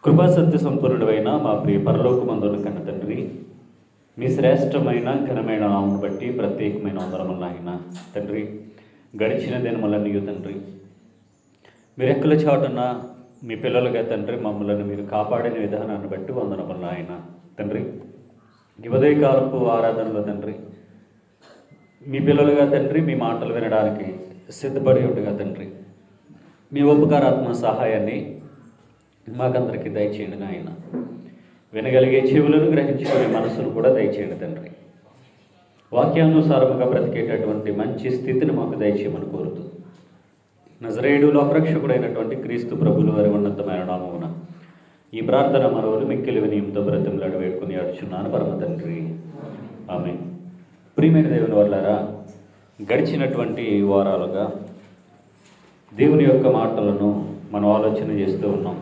కృపాసత్య సంపూర్ణుడైన మా ప్రియ పరలోకమందుల కన్న తండ్రి మీ శ్రేష్టమైన ఘనమైన నామను బట్టి ప్రత్యేకమైన వందరములు ఆయన తండ్రి గడిచిన దినములన్నయు తండ్రి మీరు ఎక్కల చాటున మీ పిల్లలుగా తండ్రి మమ్మల్ని మీరు కాపాడిన విధానాన్ని బట్టి వందనములు ఆయన తండ్రి ఈ ఉదయకాలపు ఆరాధనలో తండ్రి మీ పిల్లలుగా తండ్రి మీ మాటలు వినడానికి సిద్ధపడి ఉండగా తండ్రి మీ ఉపకారాత్మ సహాయాన్ని మాకందరికీ దయచేయండి నాయన వినగలిగే చెవులను గ్రహించుకునే మనసును కూడా దయచేయండి తండ్రి వాక్యానుసారముగా బ్రతికేటటువంటి మంచి స్థితిని మాకు దయచేయమని కోరుతూ నజరేయుడు లోకరక్షకుడైనటువంటి క్రీస్తు ప్రభులు వారి ఉన్నతమైన నామమున ఈ ప్రార్థన మరొకరు మిక్కిలి వినయంతో బ్రతిమలాడి వేడుకుని అడుచున్నాను పరమ తండ్రి ఆమె ప్రియమైన దేవుని వల్లారా గడిచినటువంటి వారాలుగా దేవుని యొక్క మాటలను మనం ఆలోచన చేస్తూ ఉన్నాం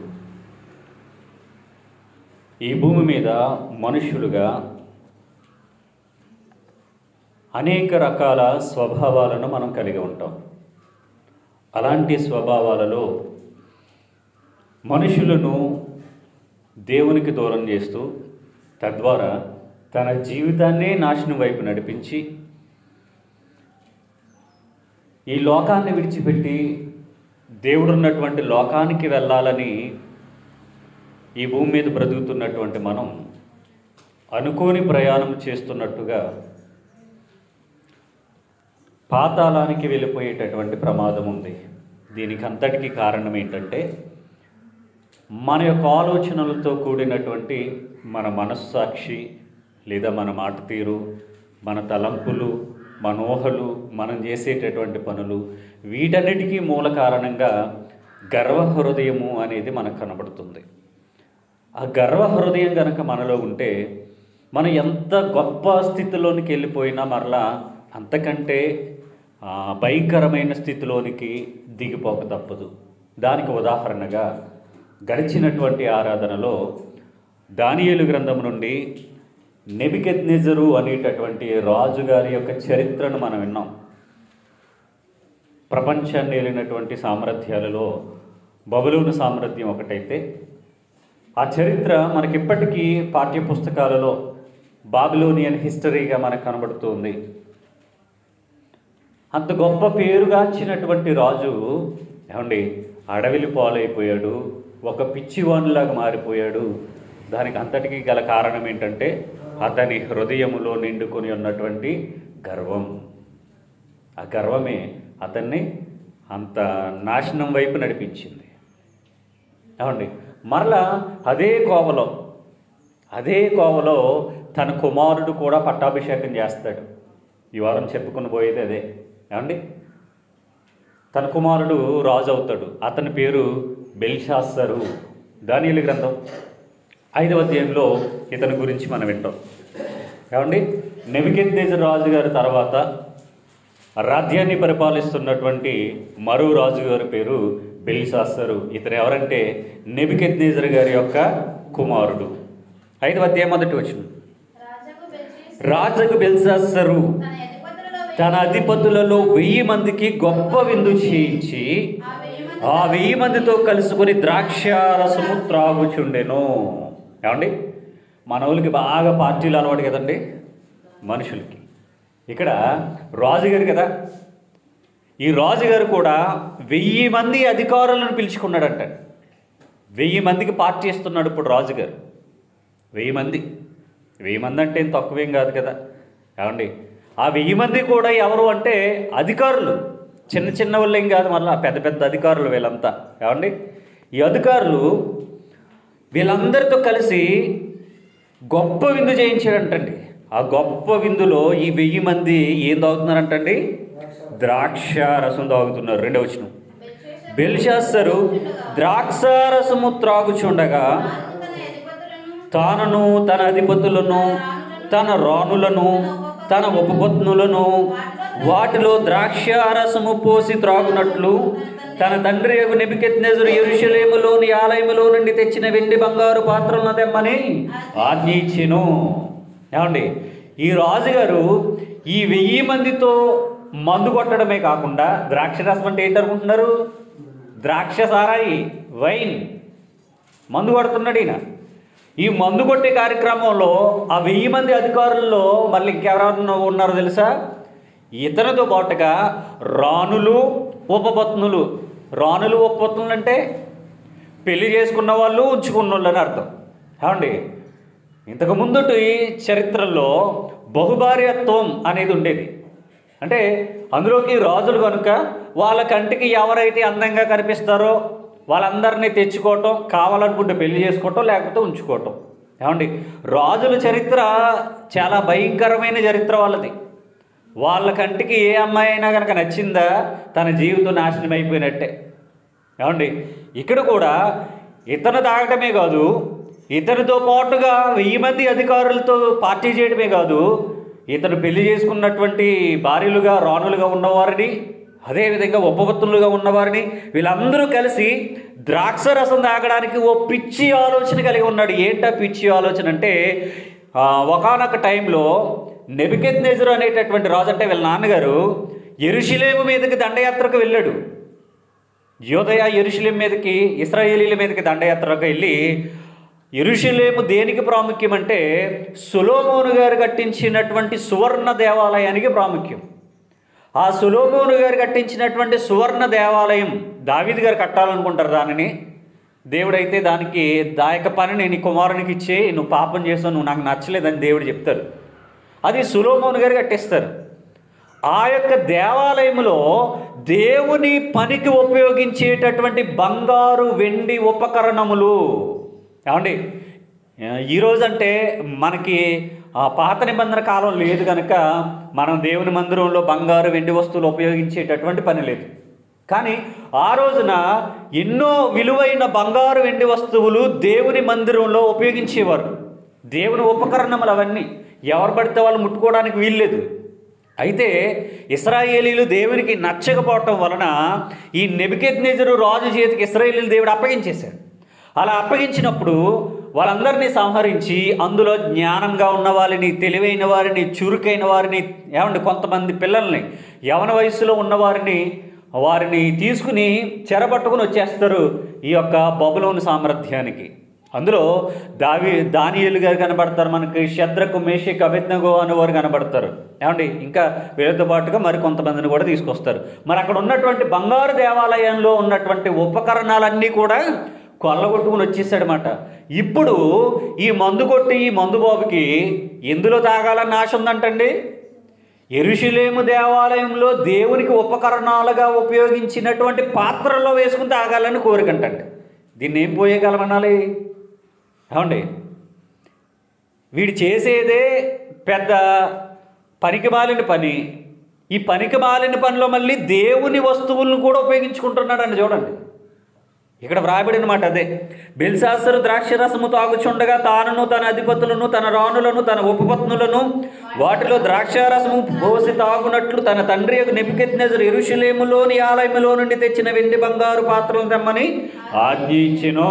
ఈ భూమి మీద మనుషులుగా అనేక రకాల స్వభావాలను మనం కలిగి ఉంటాం అలాంటి స్వభావాలలో మనుషులను దేవునికి దూరం చేస్తూ తద్వారా తన జీవితాన్నే నాశనం వైపు నడిపించి ఈ లోకాన్ని విడిచిపెట్టి దేవుడున్నటువంటి లోకానికి వెళ్ళాలని ఈ భూమి మీద బ్రతుకుతున్నటువంటి మనం అనుకోని ప్రయాణం చేస్తున్నట్టుగా పాతాళానికి వెళ్ళిపోయేటటువంటి ప్రమాదం ఉంది దీనికి అంతటికీ కారణం ఏంటంటే మన యొక్క ఆలోచనలతో కూడినటువంటి మన మనస్సాక్షి లేదా మన మాట తీరు మన తలంపులు మనోహలు మనం చేసేటటువంటి పనులు వీటన్నిటికీ మూల కారణంగా గర్వ హృదయము అనేది మనకు కనబడుతుంది ఆ గర్వ హృదయం కనుక మనలో ఉంటే మనం ఎంత గొప్ప స్థితిలోనికి వెళ్ళిపోయినా మరలా అంతకంటే ఆ, భయంకరమైన స్థితిలోనికి దిగిపోక తప్పదు దానికి ఉదాహరణగా గడిచినటువంటి ఆరాధనలో దానియేలు గ్రంథం నుండి నెబికెద్నెజరు అనేటటువంటి రాజుగారి యొక్క చరిత్రను మనం విన్నాం ప్రపంచాన్ని వెళ్ళినటువంటి సామర్థ్యాలలో బబులోను సామర్థ్యం ఒకటైతే ఆ చరిత్ర మనకిప్పటికీ పాఠ్యపుస్తకాలలో బాబిలోనియన్ హిస్టరీగా మనకు కనబడుతుంది అంత గొప్ప పేరుగాంచినటువంటి రాజు ఏమండి అడవిలి పాలైపోయాడు ఒక పిచ్చివాణిలాగా మారిపోయాడు దానికి అంతటికీ గల కారణం ఏంటంటే అతని హృదయములో నిండుకొని ఉన్నటువంటి గర్వం ఆ గర్వమే అతన్ని అంత నాశనం వైపు నడిపించింది ఏమండి మరలా అదే కోవలో అదే కోవలో తన కుమారుడు కూడా పట్టాభిషేకం చేస్తాడు ఈ వారం చెప్పుకుని పోయేది అదే ఏమండి తన కుమారుడు రాజు అవుతాడు అతని పేరు బెల్షాస్సరు దానియలు గ్రంథం ఐదవ అధ్యాయంలో ఇతని గురించి మనం వింటాం ఏమండి నెమికెద్దేజర్ రాజు గారి తర్వాత రాజ్యాన్ని పరిపాలిస్తున్నటువంటి మరో రాజు గారి పేరు బెల్షాస్సరు ఇతను ఎవరంటే నెబికెద్నేజర్ గారి యొక్క కుమారుడు ఐదవ అధ్యాయం మొదటి వచ్చిన రాజగు బెల్షస్సరు రాజకు బెల్షాస్సరు తన తన అధిపతులలో అధిపతులలో వెయ్యి మందికి గొప్ప విందు చేయించి ఆ వెయ్యి మంది ఆ వెయ్యి మందితో కలుసుకొని ద్రాక్ష రసము త్రాగుచుండెను ఏమండి మన వాళ్ళకి బాగా పార్టీలు అలవాటు కదండి మనుషులకి ఇక్కడ రాజుగారు కదా ఈ రాజుగారు కూడా వెయ్యి మంది అధికారులను పిలుచుకున్నాడంట వెయ్యి మందికి పార్టీ ఇస్తున్నాడు ఇప్పుడు రాజుగారు వెయ్యి మంది వెయ్యి మంది అంటే ఏం తక్కువేం కాదు కదా ఏమండి ఆ వెయ్యి మంది కూడా ఎవరు అంటే అధికారులు చిన్న చిన్న వాళ్ళు ఏం కాదు మళ్ళీ పెద్ద పెద్ద అధికారులు వీళ్ళంతా ఏమండి ఈ అధికారులు వీళ్ళందరితో కలిసి గొప్ప విందు చేయించాడంటండి ఆ గొప్ప విందులో ఈ వెయ్యి మంది ఏం తాగుతున్నారంటండి ద్రాక్ష రసం తాగుతున్నారు రెండవ వచనం బెల్షస్సరు బెల్షాస్సరు ద్రాక్ష రసము త్రాగుచుండగా తాను తానును తన అధిపతులను తన అధిపతులను తన రాణులను తన ఉపపత్నులను వాటిలో ద్రాక్షారసము పోసి త్రాగునట్లు తన తండ్రి యొక్క నెబికెత్నెజరు ఎరుషలేములోని ఆలయములో నుండి తెచ్చిన వెండి బంగారు పాత్రలను తెమ్మని ఆజ్ఞ ఇచ్చెను ఏమండి ఈ రాజుగారు ఈ వెయ్యి మందితో మందు కొట్టడమే కాకుండా ద్రాక్షరసం అంటే ఏంటనుకుంటున్నారు ద్రాక్ష సారాయి వైన్ మందు కొడుతున్నాడు ఈయన ఈ మందు కొట్టే కార్యక్రమంలో ఆ వెయ్యి మంది అధికారుల్లో మళ్ళీ ఇంకెవరైనా ఉన్నారో తెలుసా ఇతనితో పాటుగా రాణులు ఉపపత్నులు రాణులు ఉపపత్నులు అంటే పెళ్లి చేసుకున్న వాళ్ళు ఉంచుకున్న వాళ్ళు అని అర్థం ఏమండి ఇంతకు ముందుటి చరిత్రలో బహుభార్యత్వం అనేది ఉండేది అంటే అందులోకి రాజులు కనుక వాళ్ళ కంటికి ఎవరైతే అందంగా కనిపిస్తారో వాళ్ళందరినీ తెచ్చుకోవటం కావాలనుకుంటే పెళ్లి చేసుకోవటం లేకపోతే ఉంచుకోవటం ఏమండి రాజుల చరిత్ర చాలా భయంకరమైన చరిత్ర వాళ్ళది వాళ్ళ కంటికి ఏ అమ్మాయి అయినా కనుక నచ్చిందా తన జీవితం నాశనం అయిపోయినట్టే ఏమండి ఇక్కడ కూడా ఇతను తాగటమే కాదు ఇతనితో పాటుగా వెయ్యి మంది అధికారులతో పార్టీ చేయడమే కాదు ఇతను పెళ్లి చేసుకున్నటువంటి భార్యలుగా రాణులుగా ఉన్నవారిని అదేవిధంగా ఉపపత్తులుగా ఉన్నవారిని వీళ్ళందరూ కలిసి ద్రాక్ష రసం తాగడానికి ఓ పిచ్చి ఆలోచన కలిగి ఉన్నాడు ఏంటా పిచ్చి ఆలోచన అంటే ఒకనొక టైంలో నెబికెత్ నెజరు అనేటటువంటి రాజు అంటే వీళ్ళ నాన్నగారు ఎరుషులేము మీదకి దండయాత్రకు వెళ్ళాడు యోదయ ఎరుషులేం మీదకి ఇస్రాయేలీల మీదకి దండయాత్రకు వెళ్ళి ఎరుషులేము దేనికి ప్రాముఖ్యం అంటే సులోమోను గారు కట్టించినటువంటి సువర్ణ దేవాలయానికి ప్రాముఖ్యం ఆ సులోమోను గారు కట్టించినటువంటి సువర్ణ దేవాలయం దావీద్ గారు కట్టాలనుకుంటారు దానిని దేవుడైతే దానికి దా యొక్క పనిని నీ కుమారునికి ఇచ్చే నువ్వు పాపం చేసావు నువ్వు నాకు నచ్చలేదని దేవుడు చెప్తారు అది సులోమోను గారు కట్టిస్తారు ఆ యొక్క దేవాలయంలో దేవుని పనికి ఉపయోగించేటటువంటి బంగారు వెండి ఉపకరణములు ఏమండి ఈరోజు అంటే మనకి ఆ పాత నిబంధన కాలం లేదు కనుక మనం దేవుని మందిరంలో బంగారు వెండి వస్తువులు ఉపయోగించేటటువంటి పని లేదు కానీ ఆ రోజున ఎన్నో విలువైన బంగారు వెండి వస్తువులు దేవుని మందిరంలో ఉపయోగించేవారు దేవుని ఉపకరణములు అవన్నీ ఎవరు పడితే వాళ్ళు ముట్టుకోవడానికి వీల్లేదు అయితే ఇస్రాయేలీలు దేవునికి నచ్చకపోవటం వలన ఈ నెబికెద్నెజరు రాజు చేతికి ఇస్రాయేలీలు దేవుడు అప్పగించేశాడు అలా అప్పగించినప్పుడు వాళ్ళందరినీ సంహరించి అందులో జ్ఞానంగా ఉన్న వారిని తెలివైన వారిని చురుకైన వారిని ఏమండి కొంతమంది పిల్లల్ని యవన వయసులో ఉన్నవారిని వారిని తీసుకుని చెరపట్టుకుని వచ్చేస్తారు ఈ యొక్క బబులోని సామర్థ్యానికి అందులో దావి దానియేలు గారు కనబడతారు మనకి శద్రకు మేషక్ అభిజ్ఞగో అనేవారు కనబడతారు ఏమండి ఇంకా వీళ్ళతో పాటుగా మరి కొంతమందిని కూడా తీసుకొస్తారు మరి అక్కడ ఉన్నటువంటి బంగారు దేవాలయంలో ఉన్నటువంటి ఉపకరణాలన్నీ కూడా కొల్లగొట్టుకుని వచ్చేసాడనమాట ఇప్పుడు ఈ మందు కొట్టి ఈ మందు బాబుకి ఎందులో తాగాలని ఆశ ఉందంటండి ఎరుషులేము దేవాలయంలో దేవునికి ఉపకరణాలుగా ఉపయోగించినటువంటి పాత్రల్లో వేసుకుని తాగాలని కోరికంటండి దీన్ని ఏం పోయేయగలమనాలి ఏమండి వీడు చేసేదే పెద్ద పనికి మాలిన పని ఈ పనికి మాలిన పనిలో మళ్ళీ దేవుని వస్తువులను కూడా ఉపయోగించుకుంటున్నాడండి చూడండి ఇక్కడ వ్రాయబడిన మాట అదే బెల్శాస్త్రు ద్రాక్షరసము తాగుచుండగా తానును తన అధిపతులను తన రాణులను తన ఉపపత్నులను వాటిలో ద్రాక్షారసము పోసి తాగునట్లు తన తండ్రి యొక్క నెపికెత్నెజరు ఎరుషులేములోని ఆలయములో నుండి తెచ్చిన వెండి బంగారు పాత్రలను తెమ్మని ఆజ్ఞ ఇచ్చెను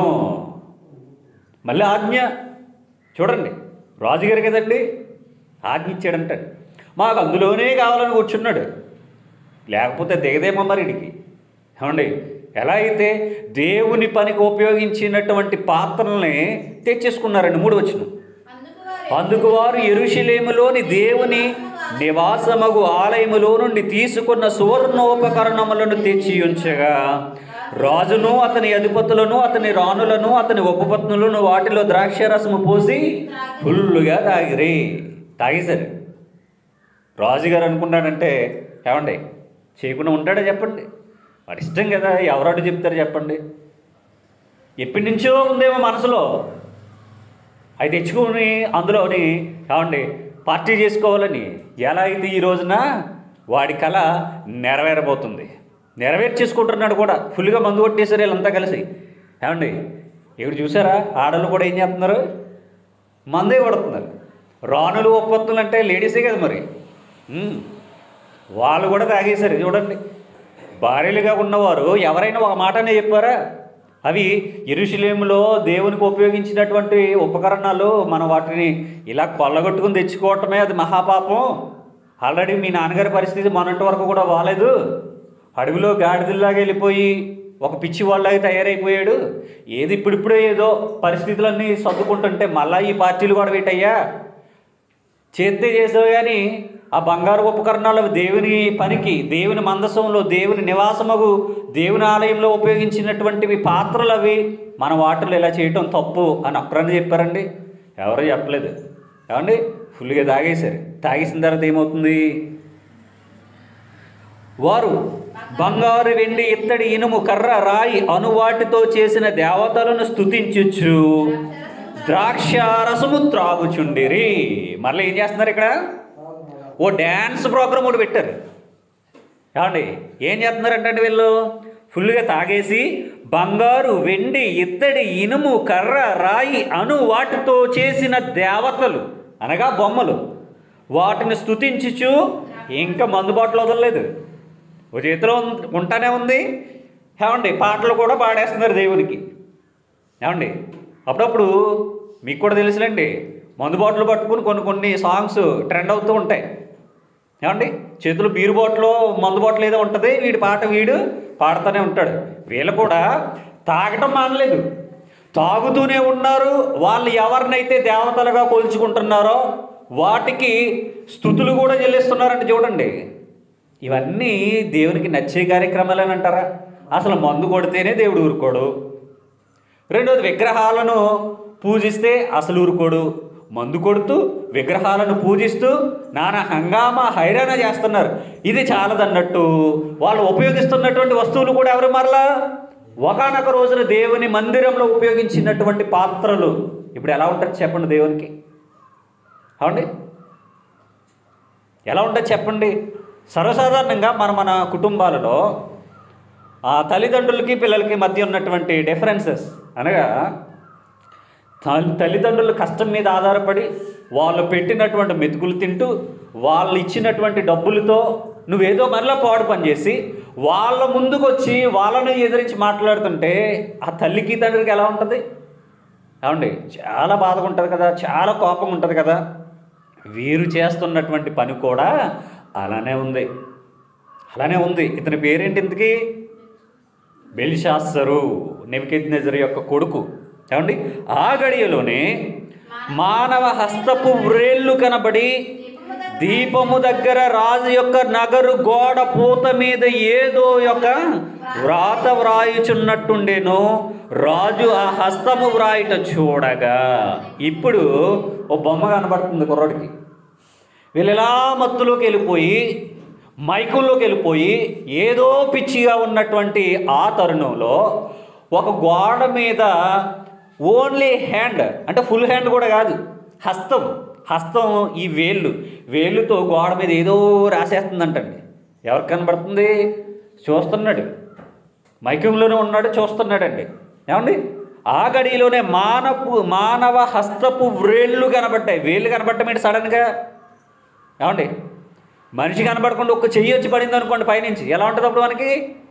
మళ్ళీ ఆజ్ఞ చూడండి రాజుగారు కదండి ఆజ్ఞ ఇచ్చాడంట మాకు అందులోనే కావాలని కూర్చున్నాడు లేకపోతే దిగదేమో మరి ఇడికి ఏమండి ఎలా అయితే దేవుని పనికి ఉపయోగించినటువంటి పాత్రల్ని తెచ్చేసుకున్నారండి మూడు వచ్చిన అందుకు వారు అందుకు వారు ఎరుషులేములోని దేవుని నివాసమగు ఆలయములో నుండి తీసుకున్న సువర్ణోపకరణములను తెచ్చి ఉంచగా రాజును అతని అధిపతులను అతని రాణులను అతని ఉపపత్నులను వాటిలో ద్రాక్షరసము పోసి ఫుల్లుగా తాగిరి తాగేశారు రాజుగారు అనుకున్నాడంటే ఏమండి చేయకుండా ఉంటాడా చెప్పండి వాడి ఇష్టం కదా ఎవరాడు చెప్తారు చెప్పండి ఎప్పటి నుంచో ఉందేమో మనసులో అవి తెచ్చుకుని అందులోని ఏమండి పార్టీ చేసుకోవాలని ఎలా అయితే ఈ రోజున వాడి కళ నెరవేరబోతుంది నెరవేర్చేసుకుంటున్నాడు కూడా ఫుల్గా మందు కొట్టేశారు వీళ్ళంతా కలిసి ఏమండి ఇక్కడ చూసారా ఆడలు కూడా ఏం చేస్తున్నారు మందే కొడుతున్నారు రాణులు ఒప్పత్తులు అంటే లేడీసే కదా మరి ఉమ్. వాళ్ళు కూడా తాగేశారు చూడండి భార్యలుగా ఉన్నవారు ఎవరైనా ఒక మాటనే చెప్పారా అవి ఇరుషులేములో దేవునికి ఉపయోగించినటువంటి ఉపకరణాలు మనం వాటిని ఇలా కొల్లగొట్టుకుని తెచ్చుకోవటమే అది మహాపాపం ఆల్రెడీ మీ నాన్నగారి పరిస్థితి మొన్నటి వరకు కూడా బాగాలేదు అడవిలో గాడిదల్లాగా వెళ్ళిపోయి ఒక పిచ్చి వాళ్ళగా తయారైపోయాడు ఏది ఇప్పుడిప్పుడే ఏదో పరిస్థితులన్నీ సర్దుకుంటుంటే మళ్ళా ఈ పార్టీలు కూడా వీటయ్యా చేస్తే చేసావు కానీ ఆ బంగారు ఉపకరణాలు దేవుని పనికి దేవుని మందసంలో దేవుని నివాసమగు దేవుని ఆలయంలో ఉపయోగించినటువంటివి పాత్రలు అవి మన వాటిలో ఇలా చేయటం తప్పు అని ఒక్కరని చెప్పారండి ఎవరు చెప్పలేదు ఏమండి ఫుల్గా తాగేశారు తాగేసిన తర్వాత ఏమవుతుంది వారు బంగారు వెండి ఇత్తడి ఇనుము కర్ర రాయి అనువాటితో చేసిన దేవతలను స్తుతించుచు ద్రాక్ష రసము త్రాగుచుండిరి మళ్ళీ ఏం చేస్తున్నారు ఇక్కడ ఓ డ్యాన్స్ ప్రోగ్రామ్ ఒకటి పెట్టారు ఏమండి ఏం చేస్తున్నారంటే వీళ్ళు ఫుల్గా తాగేసి బంగారు వెండి ఇత్తడి ఇనుము కర్ర రాయి అను వాటితో చేసిన దేవతలు అనగా బొమ్మలు వాటిని స్తుతించుచు ఇంకా మందుబాటులో వదలలేదు ఓ చేతిలో ఉం- ఉంటానే ఉంది ఏమండి పాటలు కూడా పాడేస్తున్నారు దేవునికి ఏమండి అప్పుడప్పుడు మీకు కూడా తెలుసులేండి మందు బాటిల్ పట్టుకుని కొన్ని కొన్ని సాంగ్స్ ట్రెండ్ అవుతూ ఉంటాయి ఏమండి చేతులు బీరు బాటిల్ మందు బాటిల్ ఏదో ఉంటుంది వీడి పాట వీడు పాడుతూనే ఉంటాడు వీళ్ళు కూడా తాగటం మానలేదు తాగుతూనే ఉన్నారు వాళ్ళు ఎవరినైతే దేవతలుగా కొలుచుకుంటున్నారో వాటికి స్థుతులు కూడా చెల్లిస్తున్నారంటే చూడండి ఇవన్నీ దేవునికి నచ్చే కార్యక్రమాలని అంటారా అసలు మందు కొడితేనే దేవుడు ఊరుకోడు రెండోది విగ్రహాలను పూజిస్తే అసలు ఊరుకోడు మందు కొడుతూ విగ్రహాలను పూజిస్తూ నానా హంగామా హైరాణ చేస్తున్నారు ఇది చాలదన్నట్టు వాళ్ళు ఉపయోగిస్తున్నటువంటి వస్తువులు కూడా ఎవరు మరలా ఒకనొక రోజున దేవుని మందిరంలో ఉపయోగించినటువంటి పాత్రలు ఇప్పుడు ఎలా ఉంటుంది చెప్పండి దేవునికి అవండి ఎలా ఉంటుంది చెప్పండి సర్వసాధారణంగా మన మన కుటుంబాలలో ఆ తల్లిదండ్రులకి పిల్లలకి మధ్య ఉన్నటువంటి డిఫరెన్సెస్ అనగా తల్- తల్లిదండ్రుల కష్టం మీద ఆధారపడి వాళ్ళు పెట్టినటువంటి మెతుకులు తింటూ వాళ్ళు ఇచ్చినటువంటి డబ్బులతో నువ్వేదో మరలా పాడు పని చేసి వాళ్ళ ముందుకు వచ్చి వాళ్ళని ఎదిరించి మాట్లాడుతుంటే ఆ తల్లికి తండ్రికి ఎలా ఉంటుంది ఏమండి చాలా బాధగా ఉంటుంది కదా చాలా కోపం ఉంటుంది కదా వీరు చేస్తున్నటువంటి పని కూడా అలానే ఉంది అలానే ఉంది ఇతని పేరేంటి ఇంతకీ బెల్షాస్సరు నెబుకెద్నెజరు యొక్క కొడుకు ఏమండి ఆ గడియలోనే మానవ హస్తపు వ్రేళ్ళు కనబడి దీపము దగ్గర రాజు యొక్క నగరు గోడ పూత మీద ఏదో యొక్క వ్రాత వ్రాయుచున్నట్టుండేను రాజు ఆ హస్తము వ్రాయుట చూడగా ఇప్పుడు ఓ బొమ్మ కనబడుతుంది కుర్రోడికి వీళ్ళు ఎలా మత్తులోకి వెళ్ళిపోయి మైకుల్లోకి వెళ్ళిపోయి ఏదో పిచ్చిగా ఉన్నటువంటి ఆ తరుణంలో ఒక గోడ మీద ఓన్లీ హ్యాండ్ అంటే ఫుల్ హ్యాండ్ కూడా కాదు హస్తం హస్తం ఈ వేళ్ళు వేళ్ళుతో గోడ మీద ఏదో రాసేస్తుందంటండి ఎవరికి కనబడుతుంది చూస్తున్నాడు మైకంలోనే ఉన్నాడు చూస్తున్నాడండి ఏమండి ఆ గడిలోనే మానపు మానవ హస్తపు వ్రేళ్ళు కనబడ్డాయి వేళ్ళు కనబడటం ఏంటి సడన్గా ఏమండి మనిషి కనబడకుండా ఒక్క చెయ్యి వచ్చి పడింది అనుకోండి పైనుంచి ఎలా ఉంటుంది అప్పుడు మనకి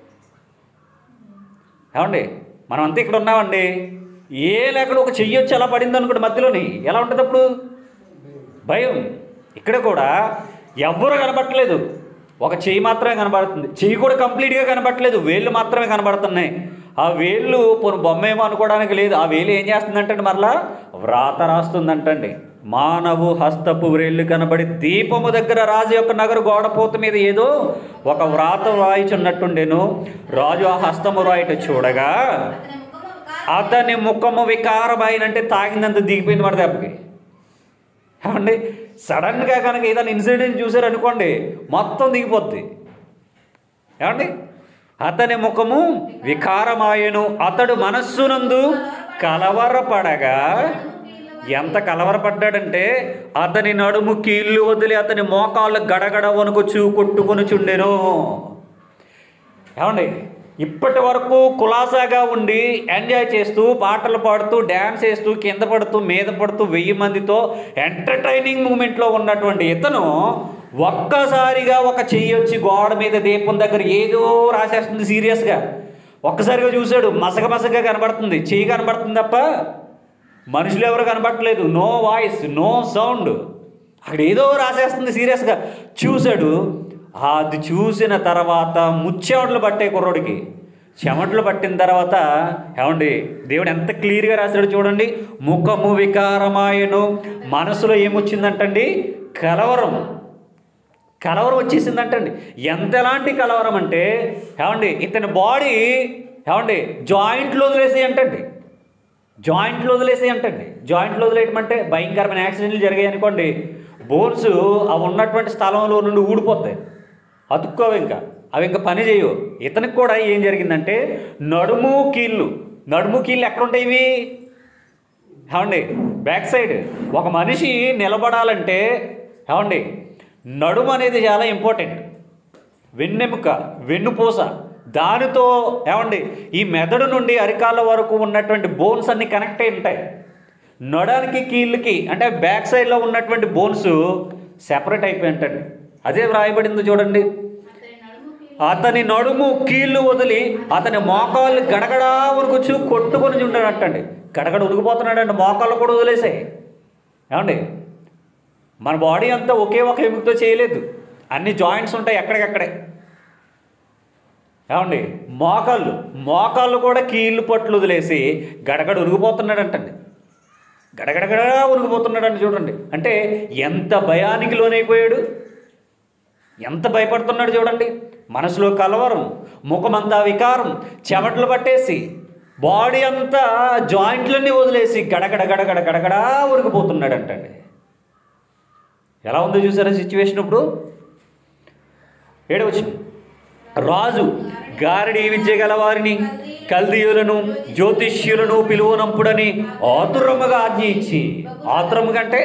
ఏమండి మనం అంతా ఇక్కడ ఉన్నామండి ఏ లేకుండా ఒక చెయ్యి వచ్చి అలా పడింది అనుకోండి మధ్యలోని ఎలా ఉంటుంది అప్పుడు భయం ఇక్కడ కూడా ఎవ్వరు కనబట్టలేదు ఒక చెయ్యి మాత్రమే కనబడుతుంది చెయ్యి కూడా కంప్లీట్గా కనబట్టలేదు వేళ్ళు మాత్రమే కనబడుతున్నాయి ఆ వేళ్ళు పోను బొమ్మ ఏమో అనుకోవడానికి లేదు ఆ వేలు ఏం చేస్తుందంటండి మరలా వ్రాత రాస్తుందంటండి మానవు హస్తపు వ్రేళ్ళు కనబడి దీపము దగ్గర రాజు యొక్క నగరు గోడపోత మీద ఏదో ఒక వ్రాత వ్రాయిచున్నట్టుండెను రాజు ఆ హస్తము రాయట చూడగా అతని ముఖము వికారం అతని ముఖము వికారమైనంటే తాగినంత దిగిపోయింది మాట దెబ్బకి ఏమండి సడన్గా కనుక ఏదైనా ఇన్సిడెంట్ చూసారనుకోండి మొత్తం దిగిపోద్ది ఏమండి అతని ముఖము వికారమాయను అతడు మనస్సునందు కలవరపడగా ఎంత కలవరపడ్డాడంటే అతని నడుము కీళ్ళు వదిలి అతని మోకాళ్ళు గడగడ వణుకుచూ కొట్టుకొని చుండెను ఏమండి ఇప్పటి వరకు కులాసాగా ఉండి ఎంజాయ్ చేస్తూ పాటలు పాడుతూ డ్యాన్స్ చేస్తూ కింద పడుతూ మీద పడుతూ వెయ్యి మందితో ఎంటర్టైనింగ్ మూమెంట్లో ఉన్నటువంటి ఇతను ఒక్కసారిగా ఒక చెయ్యి వచ్చి గోడ మీద దీపం దగ్గర ఏదో రాసేస్తుంది సీరియస్గా ఒక్కసారిగా చూశాడు మసక మసకగా కనబడుతుంది చెయ్యి కనబడుతుంది తప్ప మనుషులు ఎవరు కనబడట్లేదు నో వాయిస్ నో సౌండ్ అక్కడ ఏదో రాసేస్తుంది సీరియస్గా చూశాడు అది చూసిన తర్వాత ముచ్చేవడలు పట్టే కుర్రోడికి చెమటలు పట్టిన తర్వాత ఏమండి దేవుడు ఎంత క్లియర్గా రాశాడు చూడండి ముఖము వికారమాయను మనసులో ఏమొచ్చిందంటండి కలవరం కలవరం వచ్చేసిందంటండి ఎంత ఎలాంటి కలవరం అంటే ఏమండి ఇతని బాడీ ఏమండి జాయింట్లు వదిలేసి అంటండి జాయింట్లు వదిలేసి అంటండి జాయింట్లు వదిలేయటం అంటే భయంకరమైన యాక్సిడెంట్లు జరిగాయి అనుకోండి బోన్స్ అవి ఉన్నటువంటి స్థలంలో నుండి ఊడిపోతాయి అతుక్కోవు ఇంకా అవి ఇంకా పని చేయవు ఇతనికి కూడా ఏం జరిగిందంటే నడుము కీళ్ళు నడుము కీళ్ళు ఎక్కడ ఉంటాయి ఇవి ఏమండి బ్యాక్ సైడ్ ఒక మనిషి నిలబడాలంటే ఏమండి నడుము అనేది చాలా ఇంపార్టెంట్ వెన్నెముక వెన్నుపూస దానితో ఏమండి ఈ మెదడు నుండి అరికాల వరకు ఉన్నటువంటి బోన్స్ అన్ని కనెక్ట్ అయి ఉంటాయి నడానికి కీళ్ళకి అంటే బ్యాక్ సైడ్లో ఉన్నటువంటి బోన్స్ సెపరేట్ అయిపోయి ఉంటాయండి అదే వ్రాయబడింది చూడండి అతని అతని నడుము కీలు నడుము కీళ్ళు వదిలి అతని మోకాళ్ళు గడగడా ఉరుకుచు కొట్టుకొని ఉంటాడంటండి గడగడ ఉరిగిపోతున్నాడండి మోకాళ్ళు కూడా వదిలేసాయి ఏమండి మన బాడీ అంతా ఒకే ఒక ఎముకతో చేయలేదు అన్ని జాయింట్స్ ఉంటాయి ఎక్కడికక్కడే ఏమండి మోకాళ్ళు మోకాళ్ళు కూడా కీళ్ళు పట్లు వదిలేసి గడగడ ఉరిగిపోతున్నాడంటండి గడగడగడ ఉరిగిపోతున్నాడండి చూడండి అంటే ఎంత భయానికి లోనైపోయాడు ఎంత భయపడుతున్నాడు చూడండి మనసులో కలవరం ముఖమంతా వికారం చెమటలు పట్టేసి బాడీ అంతా జాయింట్లన్నీ వదిలేసి గడగడ గడగడ గడగడా ఉరికిపోతున్నాడంటండి ఎలా ఉందో చూసారా సిచ్యువేషన్ ఇప్పుడు ఏడవచ్చు రాజు గారడి విద్య గల వారిని కల్దీయులను జ్యోతిష్యులను పిలువనంపుడని ఆతురముగా ఆజ్ఞ ఇచ్చి ఆతురముగా అంటే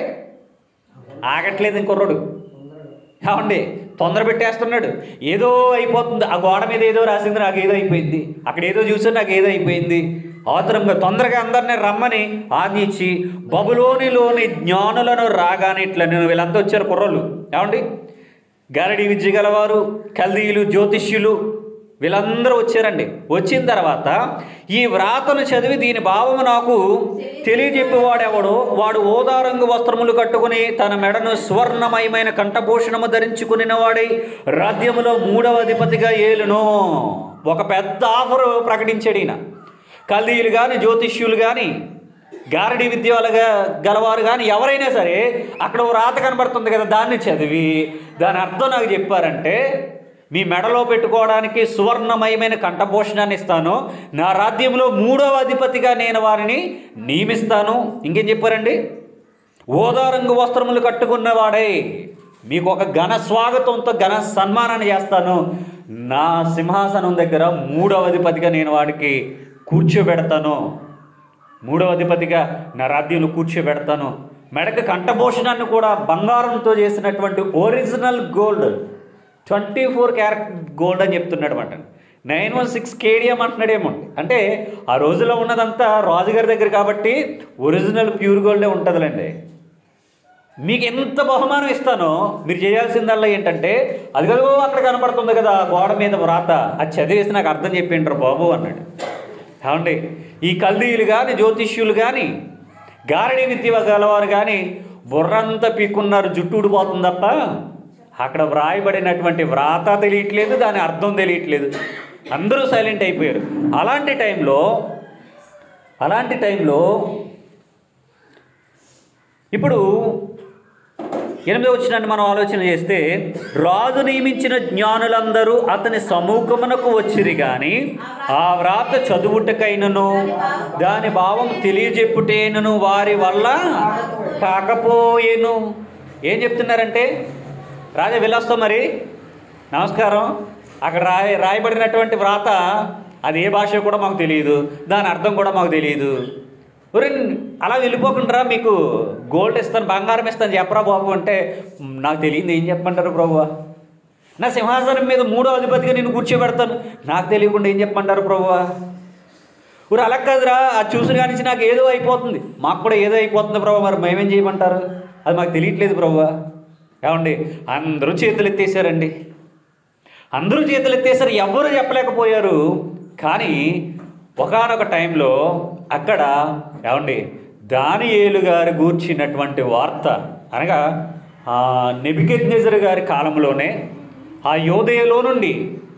ఆగట్లేదు ఇంకొర్రడు ఏమండి తొందర పెట్టేస్తున్నాడు ఏదో అయిపోతుంది ఆ గోడ మీద ఏదో రాసింది నాకు ఏదో అయిపోయింది అక్కడ ఏదో చూసాను నాకు ఏదో అయిపోయింది అవతరంగా తొందరగా అందరినీ రమ్మని ఆజ్ఞ ఇచ్చి బబులోనిలోని జ్ఞానులను రాగానే ఇట్లా నేను వీళ్ళంతా వచ్చారు కుర్రోళ్ళు ఏమండి గారడి విద్య గలవారు కల్దీయులు జ్యోతిష్యులు వీళ్ళందరూ వచ్చారండి వచ్చిన తర్వాత ఈ వ్రాతను చదివి దీని భావము నాకు తెలియజెప్పేవాడెవడో వాడు ఓదారంగు వస్త్రములు కట్టుకుని తన మెడను స్వర్ణమయమైన కంఠభూషణము ధరించుకుని వాడై రాజ్యములో మూడవ అధిపతిగా ఏలును ఒక పెద్ద ఆఫర్ ప్రకటించాడు ఈయన కల్దీయులు కానీ జ్యోతిష్యులు కానీ గారడి విద్యలుగా గలవారు కానీ ఎవరైనా సరే అక్కడ ఓ రాత కనబడుతుంది కదా దాన్ని చదివి దాని అర్థం నాకు చెప్పారంటే మీ మెడలో పెట్టుకోవడానికి సువర్ణమయమైన కంఠభూషణాన్ని ఇస్తాను నా రాజ్యంలో మూడవ అధిపతిగా నేను వారిని నియమిస్తాను ఇంకేం చెప్పారండి ఓదారంగు వస్త్రములు కట్టుకున్నవాడై మీకు ఒక ఘన స్వాగతంతో ఘన సన్మానాన్ని చేస్తాను నా సింహాసనం దగ్గర మూడవ అధిపతిగా నేను వాడికి కూర్చోబెడతాను మూడవ అధిపతిగా నా రాజ్యంలో కూర్చోబెడతాను మెడకు కంఠభూషణాన్ని కూడా బంగారంతో చేసినటువంటి original gold twenty four carat gold అని చెప్తున్నాడు అనమాట నైన్ వన్ సిక్స్ కేడిఎం అంటున్నాడేమో అంటే ఆ రోజులో ఉన్నదంతా రాజుగారి దగ్గర కాబట్టి ఒరిజినల్ ప్యూర్ గోల్డే ఉంటుందిలేండి మీకు ఎంత బహుమానం ఇస్తానో మీరు చేయాల్సిందల్లా ఏంటంటే అది కదా అక్కడ కనపడుతుంది కదా ఆ గోడ మీద వ్రాత అది చదివేసి నాకు అర్థం చెప్పిండ్రు బాబు అన్నాడు ఏమండి ఈ కల్దీయులు కానీ జ్యోతిష్యులు కానీ గారడి విద్య గలవారు కానీ బుర్రంతా పీక్కున్నారు జుట్టు ఊడిపోతుంది తప్ప అక్కడ వ్రాయబడినటువంటి వ్రాత తెలియట్లేదు దాని అర్థం తెలియట్లేదు అందరూ సైలెంట్ అయిపోయారు అలాంటి టైంలో అలాంటి టైంలో ఇప్పుడు ఎనిమిదో వచ్చినట్టు మనం ఆలోచన చేస్తే రాజు నియమించిన జ్ఞానులందరూ అతని సమూహమునకు వచ్చిరి కానీ ఆ వ్రాత చదువుటకైనను దాని భావం తెలియజెప్పుటేనను వారి వల్ల కాకపోయేను ఏం చెప్తున్నారంటే రాజా వెళ్ళొస్తాం మరి నమస్కారం అక్కడ రాయ రాయబడినటువంటి వ్రాత అది ఏ భాష కూడా మాకు తెలియదు దాని అర్థం కూడా మాకు తెలియదు ఒరే అలా వెళ్ళిపోకుండా మీకు గోల్డ్ ఇస్తాను బంగారం ఇస్తాను చెప్పరా బాబు అంటే "మ్, నాకు తెలియదు ఏం చెప్పమంటారు ప్రభు నా సింహాసనం మీద మూడో అధిపతిగా నేను కూర్చోబెడతాను నాకు తెలియకుండా ఏం చెప్పమంటారు ప్రభు ఊరు అలా కాదురా అది చూసిన కానీ నాకు ఏదో అయిపోతుంది మాకు కూడా ఏదో అయిపోతుంది ప్రభు మరి మేమేం చేయమంటారు అది మాకు తెలియట్లేదు ప్రభు ఏమండి అందరూ చేతులు ఎత్తేసారండి అందరూ చేతులు ఎత్తేసారు ఎవరు చెప్పలేకపోయారు కానీ ఒకానొక టైంలో అక్కడ ఏమండి దానియేలు గారు గూర్చినటువంటి వార్త అనగా నెబికెద్నెజర్ గారి కాలంలోనే ఆ యోదయలో నుండి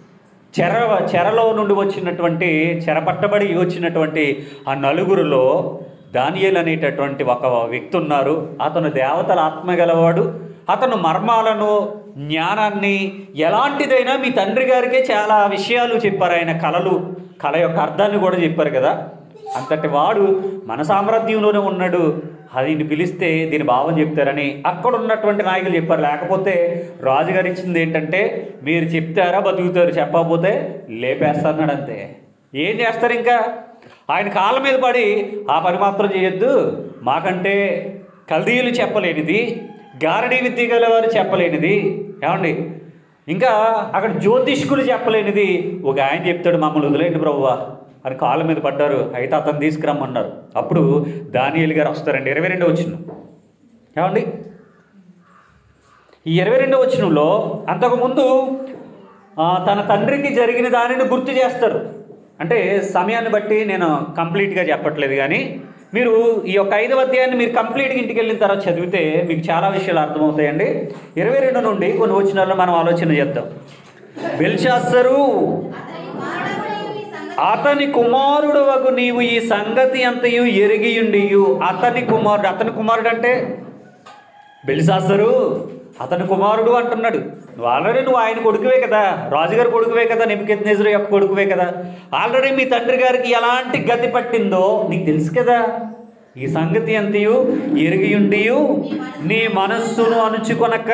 చెర చెరలో నుండి వచ్చినటువంటి చెరపట్టబడి వచ్చినటువంటి ఆ నలుగురిలో దానియేలు అనేటటువంటి ఒక వ్యక్తి ఉన్నారు అతను దేవతల ఆత్మ గలవాడు అతను మర్మాలను జ్ఞానాన్ని ఎలాంటిదైనా మీ తండ్రి గారికే చాలా విషయాలు చెప్పారు ఆయన కళలు కళ యొక్క అర్థాన్ని కూడా చెప్పారు కదా అంతటి వాడు మన సామ్రాజ్యంలోనే ఉన్నాడు దీన్ని పిలిస్తే దీని భావం చెప్తారని అక్కడ ఉన్నటువంటి నాయకులు చెప్పారు లేకపోతే రాజుగారు ఇచ్చింది ఏంటంటే మీరు చెప్తారా బతుకుతారు చెప్పకపోతే లేపేస్తారన్నాడు అంతే ఏం చేస్తారు ఇంకా ఆయన కాళ్ళ మీద పడి ఆ పని మాత్రం చేయొద్దు మాకంటే కల్దీయులు చెప్పలేనిది గారడీ విద్య గల వారు చెప్పలేనిది ఏమండి ఇంకా అక్కడ జ్యోతిష్కులు చెప్పలేనిది ఒక ఆయన చెప్తాడు మమ్మల్ని వదిలేండి ప్రభువా అని కాళ్ళ మీద పడ్డారు అయితే అతను తీసుకురమ్మన్నారు అప్పుడు దానియేలు గారు వస్తారండి ఇరవై రెండో వచ్చిన ఏమండి ఈ ఇరవై రెండో వచనంలో అంతకుముందు ఆ, తన తండ్రికి జరిగిన దానిని గుర్తు చేస్తారు అంటే సమయాన్ని బట్టి నేను కంప్లీట్గా చెప్పట్లేదు కానీ మీరు ఈ యొక్క ఐదవ అధ్యాయాన్ని మీరు కంప్లీట్గా ఇంటికి వెళ్ళిన తర్వాత చదివితే మీకు చాలా విషయాలు అర్థమవుతాయండి ఇరవై రెండు నుండి కొన్ని వచనాల్లో మనం ఆలోచన చేద్దాం బెల్షాస్సరు అతని కుమారుడు ఈ సంగతి అతని కుమారుడు వగు నీవు ఈ సంగతి అంతయు ఎరిగియుండియు అతని కుమారుడు అతని కుమారుడు అంటే బెలిసాసరు అతని కుమారుడు అంటున్నాడు నువ్వు ఆల్రెడీ నువ్వు ఆయన కొడుకువే కదా రాజుగారి కొడుకువే కదా నిమికెత్నేశ్వరు యొక్క కొడుకువే కదా ఆల్రెడీ మీ తండ్రి గారికి ఎలాంటి గతి పట్టిందో నీకు తెలుసు కదా ఈ సంగతి అంతయు ఎరిగియుండియు నీ మనస్సును అణుచుకొనక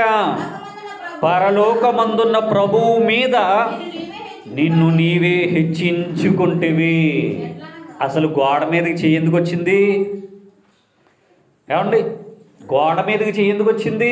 పరలోకమందున్న ప్రభువు మీద నిన్ను నీవే హెచ్చించుకుంటేవి అసలు గోడ మీదకి చెయ్యి ఎందుకు వచ్చింది ఏమండి గోడ మీదకి చెయ్యి ఎందుకు వచ్చింది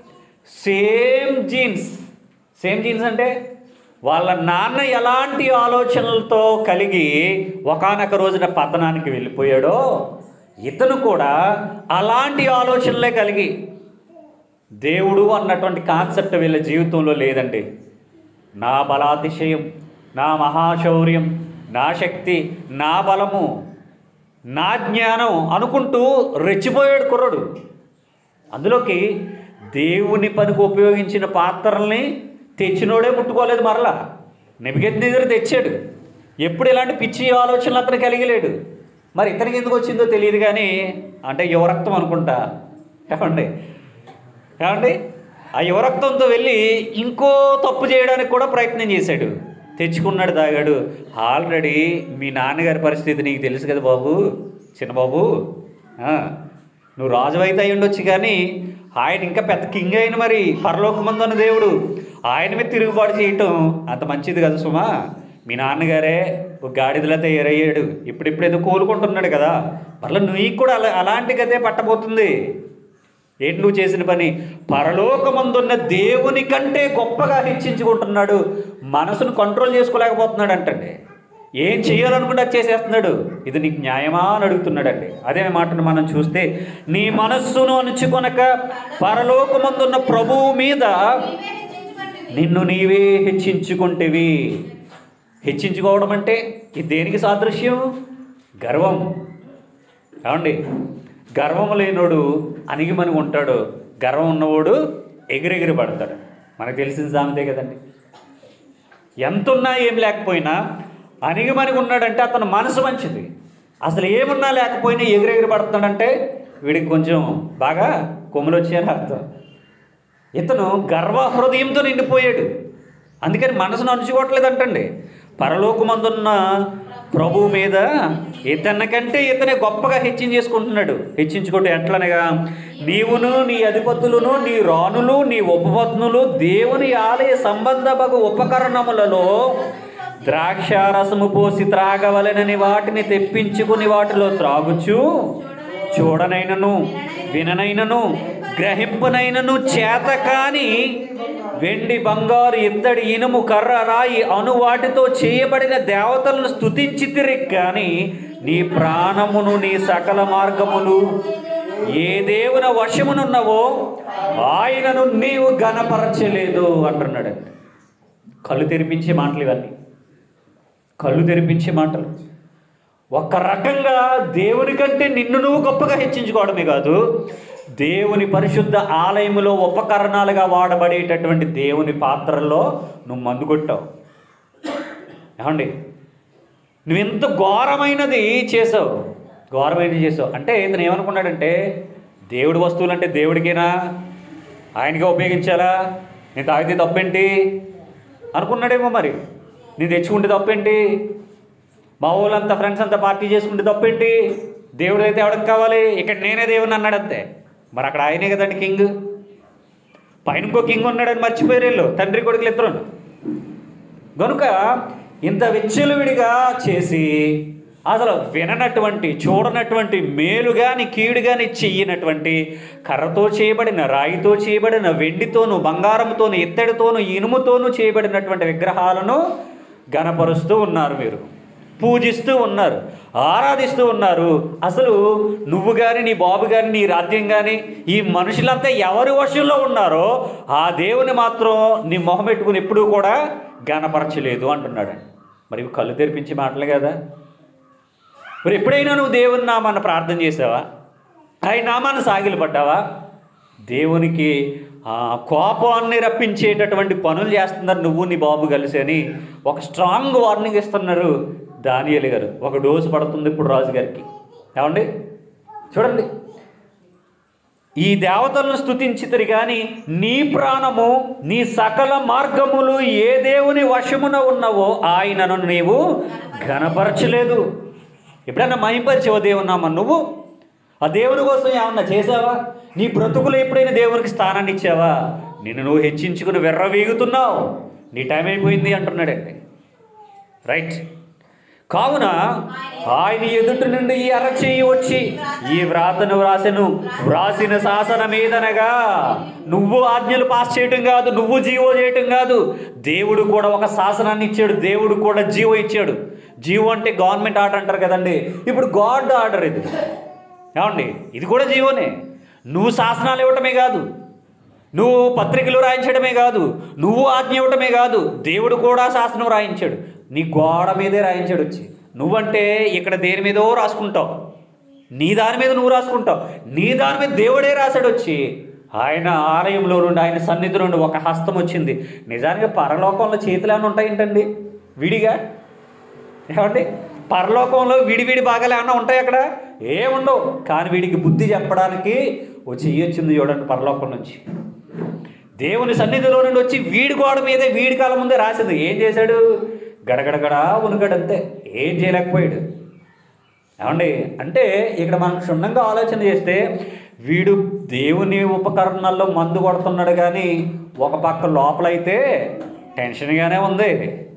సేమ్ జీన్స్ సేమ్ జీన్స్ అంటే వాళ్ళ నాన్న ఎలాంటి ఆలోచనలతో కలిగి ఒకానొక రోజున పతనానికి వెళ్ళిపోయాడో ఇతను కూడా అలాంటి ఆలోచనలే కలిగి దేవుడు అన్నటువంటి కాన్సెప్ట్ వీళ్ళ జీవితంలో లేదండి నా బలాతిశయం నా మహాశౌర్యం నా శక్తి నా బలము నా జ్ఞానం అనుకుంటూ రెచ్చిపోయాడు కుర్రడు అందులోకి దేవుని పనికి ఉపయోగించిన పాత్రల్ని తెచ్చినోడే ముట్టుకోలేదు మరలా నెబిగెత్ దగ్గర తెచ్చాడు ఎప్పుడు ఇలాంటి పిచ్చి ఆలోచనలు అతను కలిగలేడు మరి ఇతనికి ఎందుకు వచ్చిందో తెలియదు కానీ అంటే యువరక్తం అనుకుంటా ఏమండి ఏమండి ఆ యువరక్తంతో వెళ్ళి ఇంకో తప్పు చేయడానికి కూడా ప్రయత్నం చేశాడు తెచ్చుకున్నాడు తాగాడు ఆల్రెడీ మీ నాన్నగారి పరిస్థితి నీకు తెలుసు కదా బాబు చిన్నబాబు ఆ, నువ్వు రాజు అయితే అయి ఉండొచ్చు కానీ ఆయన ఇంకా పెద్ద కింగ్ అయిన మరి పరలోకమందున్న దేవుడు ఆయన మీద తిరుగుబాటు చేయటం అంత మంచిది కదా సుమా మీ నాన్నగారే ఒక గాడిదలా తయారయ్యాడు ఇప్పుడిప్పుడు ఏదో కోలుకుంటున్నాడు కదా మరలా నీకు కూడా అలా అలాంటి గతే పట్టబోతుంది ఏంటి నువ్వు చేసిన పని పరలోకమందున్న దేవుని కంటే గొప్పగా హెచ్చించుకుంటున్నాడు మనసును కంట్రోల్ చేసుకోలేకపోతున్నాడు అంటండి ఏం చేయాలనుకుంటే అది చేసేస్తున్నాడు ఇది నీకు న్యాయమా అని అడుగుతున్నాడండి అదే మాటను మనం చూస్తే నీ మనస్సును అణుచుకొనక పరలోకమందున్న ప్రభువు మీద నీవే హెచ్చించుకొంటివి. నిన్ను నీవే హెచ్చించుకుంటేవి హెచ్చించుకోవడం అంటే ఇది దేనికి సాదృశ్యం గర్వం ఏమండి గర్వం లేనోడు అణిగిమని ఉంటాడు గర్వం ఉన్నవాడు ఎగిరెగిరి పడతాడు మనకు తెలిసిన సామెతే కదండి ఎంత ఉన్నా ఏం లేకపోయినా అణిగిమణిగి ఉన్నాడంటే అతను మనసు మంచిది అసలు ఏమున్నా లేకపోయినా ఎగిరెగిరి పడుతున్నాడంటే వీడికి కొంచెం బాగా కొమ్ములు వచ్చాయని అర్థం ఇతను గర్వ హృదయంతో నిండిపోయాడు అందుకని మనసును అంటండి పరలోకమందున్న ప్రభు మీద ఇతని కంటే ఇతనే గొప్పగా హెచ్చించేసుకుంటున్నాడు హెచ్చించుకుంటే ఎట్లనగా నీవును నీ అధిపతులను నీ రాణులు నీ ఉపపత్నులు దేవుని ఆలయ సంబంధమగు ఉపకరణములలో ద్రాక్షారసము పోసి త్రాగవలెనని వాటిని తెప్పించుకుని వాటిలో త్రాగుచు చూడనైనను విననైనను గ్రహింపనైనను చేత కాని వెండి బంగారు ఇత్తడి ఇనుము కర్ర రాయి అను వాటితో చేయబడిన దేవతలను స్తుతించితిరి కానీ నీ ప్రాణమును నీ సకల మార్గములు ఏ దేవున వశమునున్నవో ఆయనను నీవు గణపరచలేదు అంటున్నాడండి కళ్ళు తెరిపించే మాటలు ఇవన్నీ కళ్ళు తెరిపించే మాటలు ఒక రకంగా దేవుని కంటే నిన్ను నువ్వు గొప్పగా హెచ్చించుకోవడమే కాదు దేవుని పరిశుద్ధ ఆలయములో ఉపకరణాలుగా వాడబడేటటువంటి దేవుని పాత్రల్లో నువ్వు మందు కొట్టావు ఏమండి నువ్వు ఎంత ఘోరమైనది చేసావు ఘోరమైనది చేసావు అంటే ఇతను ఏమనుకున్నాడంటే దేవుడి వస్తువులు అంటే దేవుడికేనా ఆయనకే ఉపయోగించాలా నేను తాగితే తప్పేంటి అనుకున్నాడేమో మరి నేను తెచ్చుకుంటే తప్పేంటి మా ఊళ్ళంతా ఫ్రెండ్స్ అంతా పార్టీ చేసుకుంటే తప్పేంటి దేవుడు అయితే ఎవరికి కావాలి ఇక్కడ నేనే దేవుని అన్నాడు అంతే మరి అక్కడ ఆయనే కదండి కింగ్ పైన ఇంకో కింగ్ ఉన్నాడని మర్చిపోయారు వీళ్ళు తండ్రి కొడుకులు ఇద్దరు గనుక ఇంత విచ్చలవిడిగా చేసి అసలు విననటువంటి చూడనటువంటి మేలు కానీ కీడు కానీ చెయ్యనటువంటి కర్రతో చేయబడిన రాయితో చేయబడిన వెండితోను బంగారంతోను ఇత్తడితోను ఇనుముతోను చేయబడినటువంటి విగ్రహాలను గనపరుస్తూ ఉన్నారు మీరు పూజిస్తూ ఉన్నారు ఆరాధిస్తూ ఉన్నారు అసలు నువ్వు కానీ నీ బాబు కానీ నీ రాజ్యం కానీ ఈ మనుషులంతా ఎవరి వశంలో ఉన్నారో ఆ దేవుని మాత్రం నీ మొహం పెట్టుకుని ఎప్పుడూ కూడా గనపరచలేదు అంటున్నాడు మరి ఇవి కళ్ళు తెరిపించి మాటలు కదా మరి ఎప్పుడైనా నువ్వు దేవుని నామాన్ని ప్రార్థన చేసావా ఆయన నామాన్ని సాగిలు పడ్డావా దేవునికి ఆ కోపాన్ని రప్పించేటటువంటి పనులు చేస్తున్నారు నువ్వు నీ బాబు కలిసి అని ఒక స్ట్రాంగ్ వార్నింగ్ ఇస్తున్నారు దానియలు గారు ఒక డోసు పడుతుంది ఇప్పుడు రాజు గారికి ఏమండి చూడండి ఈ దేవతలను స్తుతించితరి కానీ నీ ప్రాణము నీ సకల మార్గములు ఏ దేవుని వశమున ఉన్నవో ఆయనను నీవు ఘనపరచలేదు ఎప్పుడన్నా మహింపరిచేవో దేవున్నామా నువ్వు ఆ దేవుని కోసం ఏమన్నా చేసావా నీ బ్రతుకులు ఎప్పుడైనా దేవునికి స్థానాన్ని ఇచ్చావా నిన్ను నువ్వు హెచ్చించుకుని వెర్రవీగుతున్నావు నీ టైం అయిపోయింది అంటున్నాడండి రైట్ కావున ఆయన ఎదుటి నుండి ఈ అరచేయి వచ్చి ఈ వ్రాతను వ్రాసెను వ్రాసిన శాసన మీదనగా నువ్వు ఆజ్ఞలు పాస్ చేయటం కాదు నువ్వు జీవో చేయటం కాదు దేవుడు కూడా ఒక శాసనాన్ని ఇచ్చాడు దేవుడు కూడా జీవో ఇచ్చాడు జీవో అంటే గవర్నమెంట్ ఆర్డర్ అంటారు కదండి ఇప్పుడు గాడ్ ఆర్డర్ ఇది ఏమండి ఇది కూడా జీవోనే నువ్వు శాసనాలు ఇవ్వటమే కాదు నువ్వు పత్రికలు రాయించడమే కాదు నువ్వు ఆజ్ఞ ఇవ్వటమే కాదు దేవుడు కూడా శాసనం రాయించాడు నీ గోడ మీదే రాయించాడు వచ్చి నువ్వంటే ఇక్కడ దేని మీదో రాసుకుంటావు నీ దాని మీద నువ్వు రాసుకుంటావు నీ దాని మీద దేవుడే రాశాడు వచ్చి ఆయన ఆలయంలో నుండి ఆయన సన్నిధి నుండి ఒక హస్తం వచ్చింది నిజానికి పరలోకంలో చేతులు ఏమైనా ఉంటాయేంటండి విడిగా ఏమండి పరలోకంలో విడివిడి భాగాలు ఏమన్నా ఉంటాయి అక్కడ ఏముండవు కానీ వీడికి బుద్ధి చెప్పడానికి వచ్చి ఇయ్యొచ్చింది చూడండి పరలోకం నుంచి దేవుని సన్నిధిలో నుండి వచ్చి వీడి గోడ మీదే వీడి కాలం ముందే రాసింది ఏం చేశాడు గడగడగడా ఉనుగడంతే ఏం చేయలేకపోయాడు ఏమండి అంటే ఇక్కడ మనం క్షుణ్ణంగా ఆలోచన చేస్తే వీడు దేవుని ఉపకరణాల్లో మందు కొడుతున్నాడు కానీ ఒక పక్క లోపలైతే టెన్షన్గానే ఉంది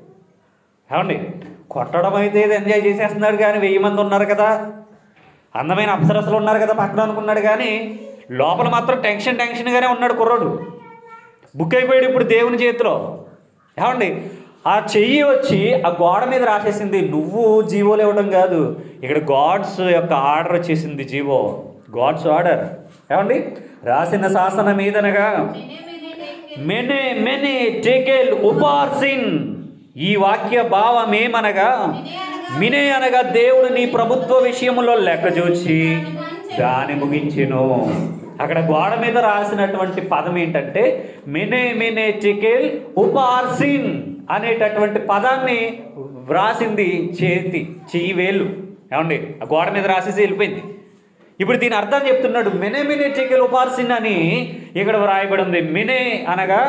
ఏమండి కొట్టడం అయితే ఇది ఎంజాయ్ చేసేస్తున్నాడు కానీ వెయ్యి మంది ఉన్నారు కదా అందమైన అప్సరసలు ఉన్నారు కదా పక్కన అనుకున్నాడు కానీ లోపల మాత్రం టెన్షన్ టెన్షన్గానే ఉన్నాడు కుర్రోడు బుక్ అయిపోయాడు ఇప్పుడు దేవుని చేతిలో ఏమండి ఆ చెయ్యి వచ్చి ఆ గోడ మీద రాసేసింది నువ్వు జీవోలు ఇవ్వడం కాదు ఇక్కడ గాడ్స్ యొక్క ఆర్డర్ వచ్చేసింది జీవో గాడ్స్ ఆర్డర్ ఏమండి రాసిన శాసన మీదనగా మెనే మెనే టేకెల్ ఉపార్సిన్ ఈ వాక్య భావం ఏమనగా మినే అనగా దేవుడు నీ ప్రభుత్వ విషయములో లెక్క చూచి దాని ముగించెను అక్కడ గోడ మీద రాసినటువంటి పదం ఏంటంటే మినే మినే టెకెల్ ఉపార్సిన్ అనేటటువంటి పదాన్ని వ్రాసింది చేతి చెయ్యి వేళ్ళు ఏమండి ఆ గోడ మీద రాసేసి వెళ్ళిపోయింది ఇప్పుడు దీని అర్థం చెప్తున్నాడు మినే మినే టెకెల్ ఉపార్సిన్ అని ఇక్కడ వ్రాయబడి ఉంది మినే అనగా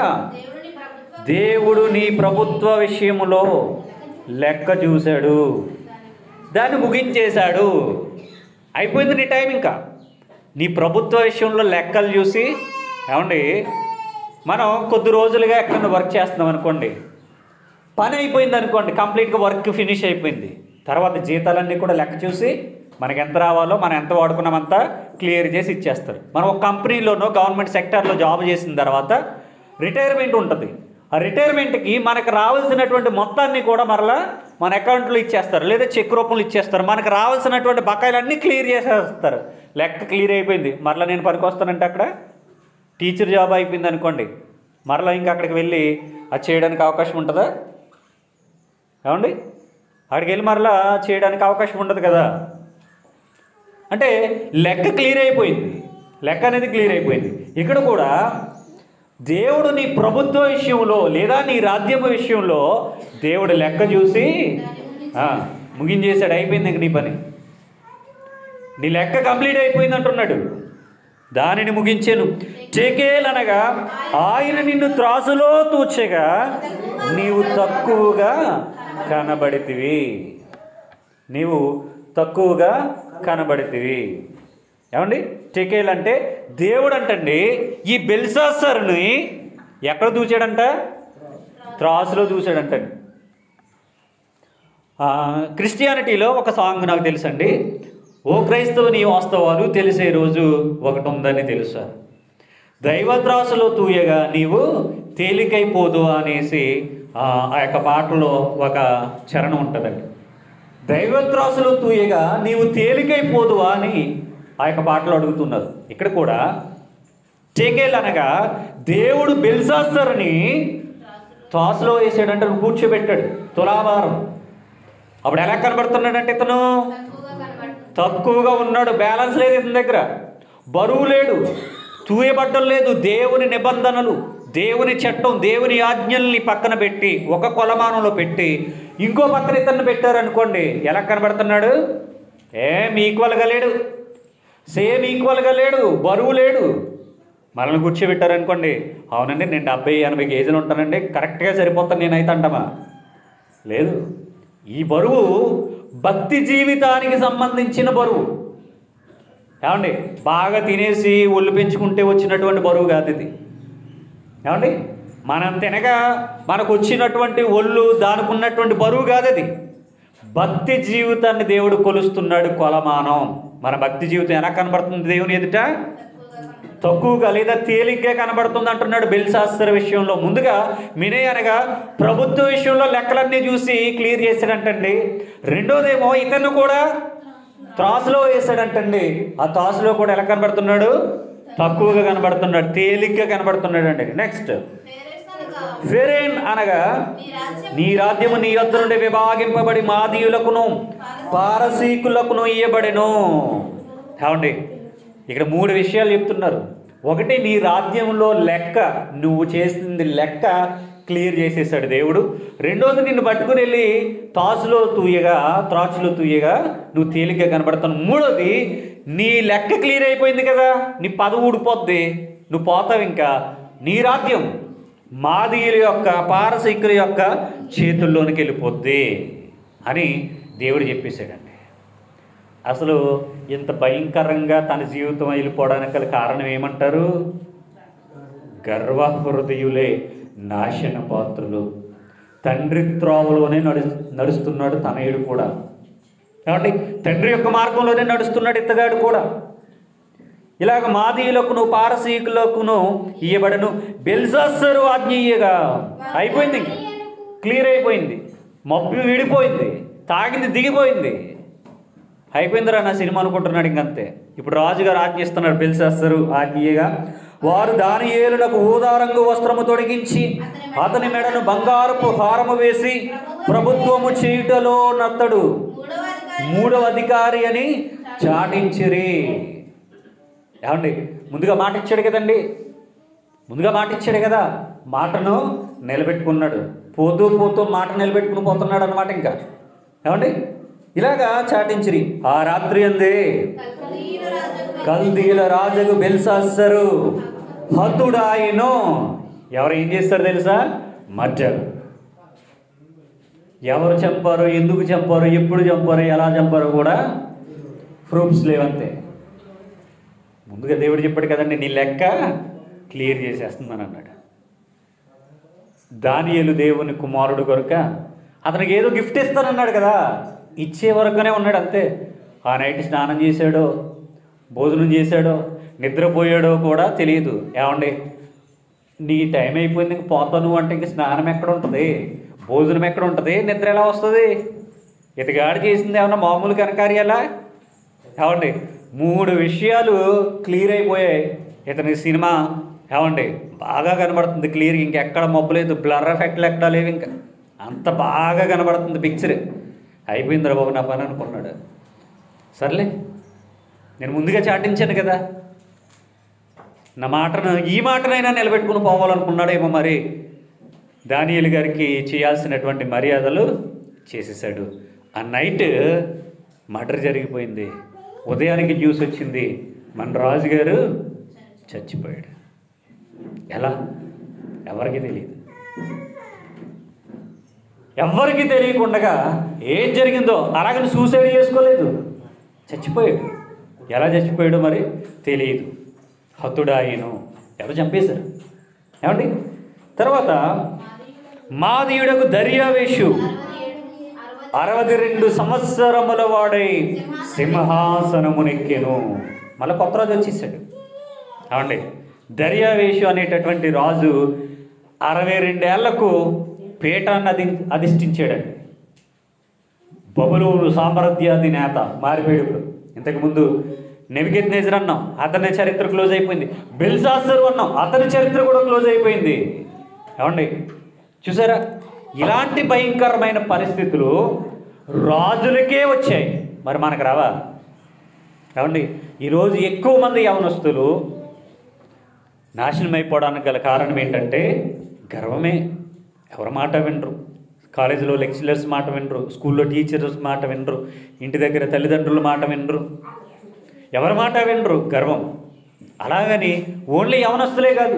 దేవుడు నీ ప్రభుత్వ విషయములో లెక్క చూశాడు దాన్ని ముగించేశాడు అయిపోయింది నీ టైం ఇంకా నీ ప్రభుత్వ విషయంలో లెక్కలు చూసి ఏమండి మనం కొద్ది రోజులుగా ఎక్కడ వర్క్ చేస్తున్నాం అనుకోండి పని అయిపోయింది అనుకోండి కంప్లీట్గా వర్క్ ఫినిష్ అయిపోయింది తర్వాత జీతాలన్నీ కూడా లెక్క చూసి మనకి ఎంత రావాలో మనం ఎంత వాడుకున్నామంతా క్లియర్ చేసి ఇచ్చేస్తారు మనం ఒక కంపెనీలోనో గవర్నమెంట్ సెక్టార్లో జాబ్ చేసిన తర్వాత రిటైర్మెంట్ ఉంటుంది ఆ రిటైర్మెంట్కి మనకు రావాల్సినటువంటి మొత్తాన్ని కూడా మరలా మన అకౌంట్లో ఇచ్చేస్తారు లేదా చెక్ రూపంలో ఇచ్చేస్తారు మనకు రావాల్సినటువంటి బకాయిలన్నీ క్లియర్ చేసేస్తారు లెక్క క్లియర్ అయిపోయింది మరలా నేను పనికి వస్తానంటే అక్కడ టీచర్ జాబ్ అయిపోయింది అనుకోండి మరలా ఇంకా అక్కడికి వెళ్ళి అది చేయడానికి అవకాశం ఉంటుందా ఏమండి అక్కడికి వెళ్ళి మరలా చేయడానికి అవకాశం ఉండదు కదా అంటే లెక్క క్లియర్ అయిపోయింది లెక్క అనేది క్లియర్ అయిపోయింది ఇక్కడ కూడా దేవుడు నీ ప్రభుత్వ విషయంలో లేదా నీ రాజ్యము విషయంలో దేవుడు లెక్క చూసి ఆ, ముగించేశాడు అయిపోయింది ఇంక నీ పని నీ లెక్క కంప్లీట్ అయిపోయింది అంటున్నాడు దానిని ముగించెను చెకేల్ అనగా ఆయన నిన్ను త్రాసులో తూచగా నీవు తక్కువగా కనబడితివి నీవు తక్కువగా కనబడితివి ఏమండి టెకేల్ అంటే దేవుడు అంటండి ఈ బెల్సాసర్ని ఎక్కడ దూచాడంట త్రాసులో దూచాడంటండి ఆ, క్రిస్టియానిటీలో ఒక సాంగ్ నాకు తెలుసండి ఓ క్రైస్తవ నీ వాస్తవాలు తెలిసే రోజు ఒకటి ఉందని తెలుసా దైవత్రాసులో తూయగా నీవు తేలికైపోదు అనేసి ఆ ఆ యొక్క పాటలో ఒక చరణం ఉంటుందండి దైవత్రాసులో తూయగా నీవు తేలికైపోదువా అని ఆ యొక్క పాటలో అడుగుతున్నారు ఇక్కడ కూడా టేకేల్ అనగా దేవుడు బెల్సాస్తర్ని త్రాసులో వేసాడంటే కూర్చోబెట్టాడు తులాభారం అప్పుడు ఎలా కనబడుతున్నాడంటే ఇతను తక్కువగా కనబడుతుంది తక్కువగా ఉన్నాడు బ్యాలెన్స్ లేదు ఇతని దగ్గర బరువు లేడు తూయబడ్డం లేదు దేవుని నిబంధనలు దేవుని చట్టం దేవుని ఆజ్ఞల్ని పక్కన పెట్టి ఒక కొలమానంలో పెట్టి ఇంకో పక్కన ఇతన్ని పెట్టారనుకోండి ఎలా కనబడుతున్నాడు ఏం ఈక్వల్గా లేడు సేమ్ ఈక్వల్గా లేడు బరువు లేడు మనల్ని కూర్చోబెట్టారనుకోండి అవునండి నేను డెబ్బై ఎనభై కేజీలు ఉంటానండి కరెక్ట్గా సరిపోతాను నేనైతే అంటమా లేదు ఈ బరువు భక్తి జీవితానికి సంబంధించిన బరువు ఏమండి బాగా తినేసి ఒళ్ళు పెంచుకుంటే వచ్చినటువంటి బరువు కాదు ఇది ఏమండి మనం తినగా మనకు వచ్చినటువంటి ఒళ్ళు దానికి ఉన్నటువంటి బరువు కాదు అది భక్తి జీవితాన్ని దేవుడు కొలుస్తున్నాడు కొలమానం మన భక్తి జీవితం ఎలా కనబడుతుంది దేవుని ఎదుట తక్కువగా కనబడుతుంది తక్కువగా లేదా తేలిగ్గా కనబడుతుంది అంటున్నాడు బెల్శాస్త్ర విషయంలో ముందుగా మినే అనగా ప్రభుత్వ విషయంలో లెక్కలన్నీ చూసి క్లియర్ చేశాడంటండి రెండోదేమో ఇతను కూడా త్రాసులో వేసాడంటండి ఆ త్రాసులో కూడా ఎలా కనబడుతున్నాడు తక్కువగా కనబడుతున్నాడు తేలిగ్గా కనబడుతున్నాడు అండి నెక్స్ట్ ఫేరెస్ అనగా ఫెరేన్ అనగా మీ రాజ్యం నీ రాజ్యము నీ యొద్ద నుండి విభాగింపబడి మాదీయులకును పారసీకులకును ఇయ్యబడెను ఏమండి ఇక్కడ మూడు విషయాలు చెప్తున్నారు ఒకటి నీ రాజ్యంలో లెక్క నువ్వు చేసింది లెక్క క్లియర్ చేసేసాడు దేవుడు రెండోది నిన్ను పట్టుకుని వెళ్ళి తాసులో తూయగా త్రాచులో తూయగా నువ్వు తేలిగ్గా కనబడతాను మూడోది నీ లెక్క క్లియర్ అయిపోయింది కదా నీ పదవి ఊడిపోద్ది నువ్వు పోతావు ఇంకా నీ రాజ్యం మాదీయుల యొక్క పారసీకుల యొక్క చేతుల్లోనికి వెళ్ళిపోద్ది అని దేవుడు చెప్పేశాడండి అసలు ఇంత భయంకరంగా తన జీవితం వెళ్ళిపోవడానికి గల కారణం ఏమంటారు గర్వహృదయులే నాశన పాత్రులు తండ్రి త్రోవలోనే నడు నడుస్తున్నాడు తనయుడు కూడా కాబట్టి తండ్రి యొక్క మార్గంలోనే నడుస్తున్నాడు ఇత్తగాడు కూడా ఇలాగ మాదీయులకును పారసీకులకును ఇయ్యబడను బెల్జస్సరు ఆజ్ఞ ఇయ్యగా అయిపోయింది ఇంక. క్లియర్ అయిపోయింది మబ్బు విడిపోయింది తాగింది దిగిపోయింది అయిపోయిందిరా నా సినిమా అనుకుంటున్నాడు ఇంకంతే ఇప్పుడు రాజుగారు ఆజ్ఞిస్తున్నాడు బెల్సేస్తారు ఆజ్ఞగా వారు దాని ఏలులకు ఊదారంగు వస్త్రము తొడిగించి అతని మెడను బంగారపు హారము వేసి ప్రభుత్వము చేయుటలో నత్తడు మూడవ అధికారి మూడవ అధికారి అని చాటించిరి ఏమండి ముందుగా మాట ఇచ్చాడు కదండి ముందుగా మాట ఇచ్చాడు కదా మాటను నిలబెట్టుకున్నాడు పోతూ పోతూ మాట నిలబెట్టుకుని పోతున్నాడు అనమాట ఇంకా ఏమండి ఇలాగా చాటించిరి ఆ రాత్రి అందే కల్దీయుల రాజుకు కల్దీల రాజుకు బెల్సాసరు హతుడాయిను ఎవరు ఏం చేస్తారు తెలుసా మర్డర్ ఎవరు చంపారో ఎందుకు చంపారో ఎప్పుడు చంపారో ఎలా చంపారో కూడా ప్రూఫ్స్ లేవంతే ముందుగా దేవుడు చెప్పాడు కదండి నీ లెక్క క్లియర్ చేసేస్తున్నాను అన్నాడు దానియేలు దేవుని కుమారుడు కొరక అతనికి ఏదో గిఫ్ట్ ఇస్తానన్నాడు కదా ఇచ్చే వరకునే ఉన్నాడు అంతే ఆ నైట్ స్నానం చేశాడో భోజనం చేశాడో నిద్రపోయాడో కూడా తెలియదు ఏమండి నీ టైం అయిపోయింది ఇంక పోతాను అంటే ఇంక స్నానం ఎక్కడ ఉంటుంది భోజనం ఎక్కడ ఉంటుంది నిద్ర ఎలా వస్తుంది ఇతగాడు చేసింది ఏమన్నా మామూలు కనకార్యాలా ఏమండి మూడు విషయాలు క్లియర్ అయిపోయాయి ఇతని సినిమా ఏమండి బాగా కనబడుతుంది క్లియర్ ఇంకెక్కడ మబ్బు లేదు బ్లర్ ఎఫెక్ట్లు ఎక్కడా లేవు ఇంకా అంత బాగా కనబడుతుంది పిక్చర్ అయిపోయింది రా బాబు నా పని అనుకున్నాడు సర్లే నేను ముందుగా చాటించాను కదా నా మాటను ఈ మాటనైనా నిలబెట్టుకుని పోవాలనుకున్నాడేమో మరి దానియేలు గారికి చేయాల్సినటువంటి మర్యాదలు చేసేసాడు ఆ నైట్ మర్డర్ జరిగిపోయింది ఉదయానికి న్యూస్ వచ్చింది మన రాజుగారు చచ్చిపోయాడు ఎలా ఎవరికి తెలియదు ఎవరికి తెలియకుండా ఏం జరిగిందో అలాగని సూసైడ్ చేసుకోలేదు చచ్చిపోయాడు ఎలా చచ్చిపోయాడో మరి తెలియదు హతుడాయను ఎవరు చంపేశారు ఏమండి తర్వాత మాదీయుడకు దర్యావేషు అరవై ఏడు అరవై అరవై రెండు సంవత్సరముల వాడై సింహాసనమునెక్కెను మళ్ళీ కొత్త రాజు వచ్చేసాడు ఏమండి దర్యావేషు అనేటటువంటి రాజు అరవై రెండేళ్లకు పీఠాన్ని అధి అధిష్ఠించాడండి బబులూరు సామ్రాజ్యాది నేత మారిపోయాడు ఇంతకుముందు నెవిగెత్నేజర్ అన్నాం అతని చరిత్ర క్లోజ్ అయిపోయింది బెల్సాసరు అన్నాం అతని చరిత్ర కూడా క్లోజ్ అయిపోయింది ఏమండి చూసారా ఇలాంటి భయంకరమైన పరిస్థితులు రాజులకే వచ్చాయి మరి మనకు రావా ఏమండి ఈరోజు ఎక్కువ మంది యవనస్తులు నాశనం అయిపోవడానికి గల కారణం ఏంటంటే గర్వమే ఎవరి మాట వినరు కాలేజీలో లెక్చరర్స్ మాట వినరు స్కూల్లో టీచర్స్ మాట వినరు ఇంటి దగ్గర తల్లిదండ్రుల మాట వినరు ఎవరి మాట వినరు గర్వం అలాగని ఓన్లీ యవనస్తులే కాదు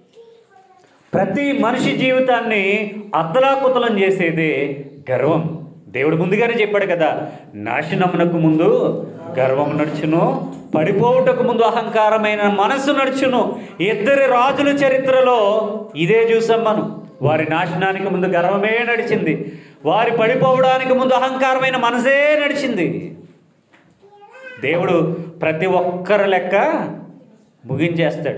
ప్రతి మనిషి జీవితాన్ని అద్దలాకుతలం చేసేదే గర్వం దేవుడు ముందుగానే చెప్పాడు కదా నాశనమునకు ముందు గర్వం నడుచును పడిపోవుటకు ముందు అహంకారమైన మనసు నడుచును ఇద్దరి రాజుల చరిత్రలో ఇదే చూసాం మనం వారి నాశనానికి ముందు గర్వమే నడిచింది వారి పడిపోవడానికి ముందు అహంకారమైన మనసే నడిచింది దేవుడు ప్రతి ఒక్కరి లెక్క ముగించేస్తాడు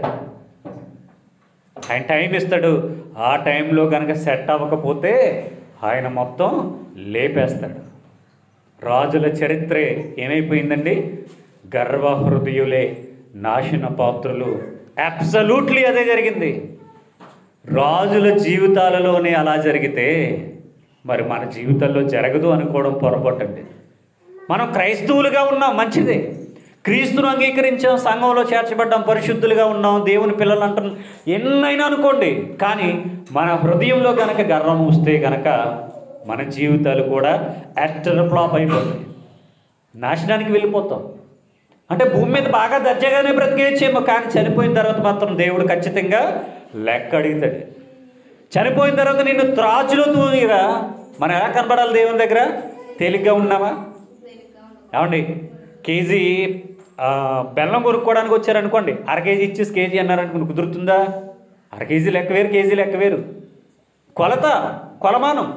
ఆయన టైం ఇస్తాడు ఆ టైంలో కనుక సెట్ అవ్వకపోతే ఆయన మొత్తం లేపేస్తాడు రాజుల చరిత్రే ఏమైపోయిందండి గర్వహృదయులే నాశన పాత్రులు అబ్సల్యూట్లీ అదే జరిగింది రాజుల జీవితాలలోనే అలా జరిగితే మరి మన జీవితాల్లో జరగదు అనుకోవడం పొరపాటండి మనం క్రైస్తవులుగా ఉన్నాం మంచిదే క్రీస్తును అంగీకరించాం సంఘంలో చేర్చబడ్డాం పరిశుద్ధులుగా ఉన్నాం దేవుని పిల్లలు అంటున్నాం ఎన్నైనా అనుకోండి కానీ మన హృదయంలో గనక గర్వం వస్తే గనక మన జీవితాలు కూడా యాక్టర్ ఫ్లాప్ అయిపోతాయి నాశనానికి వెళ్ళిపోతాం అంటే భూమి మీద బాగా దర్జాగానే బ్రతికేయచ్చేమో కానీ చనిపోయిన తర్వాత మాత్రం దేవుడు ఖచ్చితంగా లెక్క అడుగుతాడు చనిపోయిన తర్వాత నిన్ను త్రాచులో తూగిరా మనం ఎలా కనపడాలి దేవుని దగ్గర తేలిగ్గా ఉన్నావా ఏమండి కేజీ ఆ, బెల్లం కొనుక్కోవడానికి వచ్చారనుకోండి అర కేజీ ఇచ్చేసి కేజీ అన్నారనుకోండి కుదురుతుందా అర కేజీ లెక్క వేరు కేజీ లెక్క వేరు కొలత కొలమానం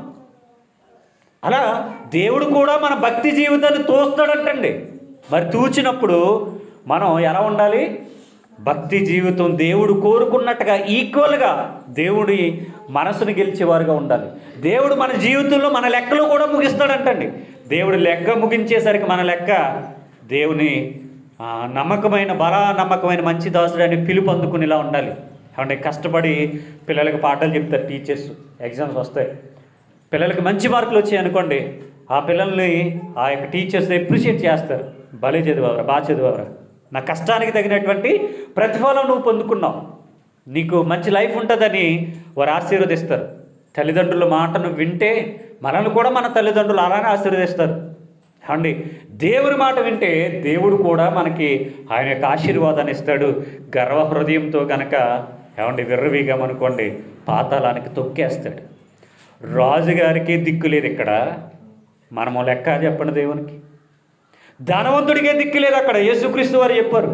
అలా దేవుడు కూడా మన భక్తి జీవితాన్ని తోస్తాడంటండి మరి తూచినప్పుడు మనం ఎలా ఉండాలి భక్తి జీవితం దేవుడు కోరుకున్నట్టుగా ఈక్వల్గా దేవుడి మనసును గెలిచేవారుగా ఉండాలి దేవుడు మన జీవితంలో మన లెక్కలు కూడా ముగిస్తాడంటండి దేవుడు లెక్క ముగించేసరికి మన లెక్క దేవుని ఆ, నమ్మకమైన బల నమ్మకమైన మంచి దాసుడు అని పిలుపు అందుకునేలా ఉండాలి ఏమంటే కష్టపడి పిల్లలకి పాఠాలు చెప్తారు టీచర్స్ ఎగ్జామ్స్ వస్తాయి పిల్లలకి మంచి మార్కులు వచ్చాయి అనుకోండి ఆ పిల్లల్ని ఆ యొక్క టీచర్స్ అప్రిషియేట్ చేస్తారు భలే చదివావరా బాగా చదివావరా నా కష్టానికి తగినటువంటి ప్రతిఫలం నువ్వు పొందుకున్నావు నీకు మంచి లైఫ్ ఉంటుందని వారు ఆశీర్వదిస్తారు తల్లిదండ్రుల మాటను వింటే మనల్ని కూడా మన తల్లిదండ్రులు అలానే ఆశీర్వదిస్తారు ఏమండి దేవుని మాట వింటే దేవుడు కూడా మనకి ఆయన యొక్క ఆశీర్వాదాన్ని ఇస్తాడు గర్వ హృదయంతో గనక ఏమండి విర్రవీగామనుకోండి పాతాళానికి తొక్కేస్తాడు రాజుగారికి దిక్కు లేదు ఇక్కడ మనము లెక్క చెప్పండి దేవునికి ధనవంతుడికే దిక్కు లేదు అక్కడ యేసుక్రీస్తు వారు చెప్పారు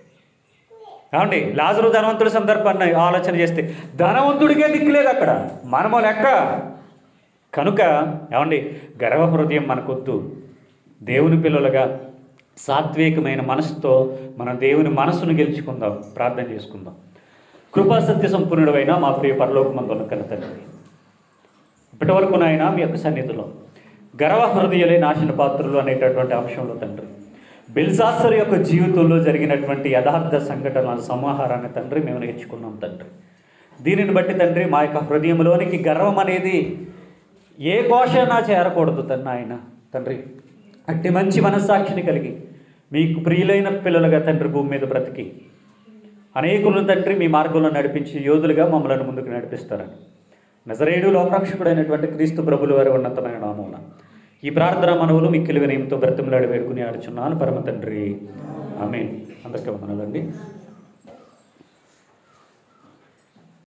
ఏమండి లాజరు ధనవంతుడి సందర్భాన్ని ఆలోచన చేస్తే ధనవంతుడికే దిక్కు లేదు అక్కడ మనము లెక్క కనుక ఏమండి గర్వ హృదయం మనకొద్దు దేవుని పిల్లలుగా సాత్వికమైన మనసుతో మనం దేవుని మనసును గెలుచుకుందాం ప్రార్థన చేసుకుందాం కృపా సత్య సంపూర్ణుడైన మా ప్రియ పరలోకమందున్న కన్న తండ్రి ఇప్పటి వరకు నాయన మీ యొక్క సన్నిధిలో గర్వ హృదయులే నాశన పాత్రలు అనేటటువంటి అంశంలో తండ్రి బెల్సాసర్ యొక్క జీవితంలో జరిగినటువంటి యథార్థ సంఘటనల సమాహారాన్ని తండ్రి మేము నేర్చుకున్నాం తండ్రి దీనిని బట్టి తండ్రి మా యొక్క హృదయంలోనికి గర్వం అనేది ఏ ఘోషనా చేరకూడదు తన ఆయన తండ్రి అట్టి మంచి మనస్సాక్షిని కలిగి మీకు ప్రియులైన పిల్లలుగా తండ్రి భూమి మీద బ్రతికి అనేకులను తండ్రి మీ మార్గంలో నడిపించి యోధులుగా మమ్మల్ని ముందుకు నడిపిస్తారని నజరేయుడు లోకరక్షకుడైనటువంటి క్రీస్తు ప్రభుల వారి ఉన్నతమైన నామమున ఈ ప్రార్థన మనవులు మిక్కిలి వినయంతో బ్రతిమలాడి వేడుకుని ఆడుచున్నాను పరమ తండ్రి ఆమె అందరికీ వందనాలండి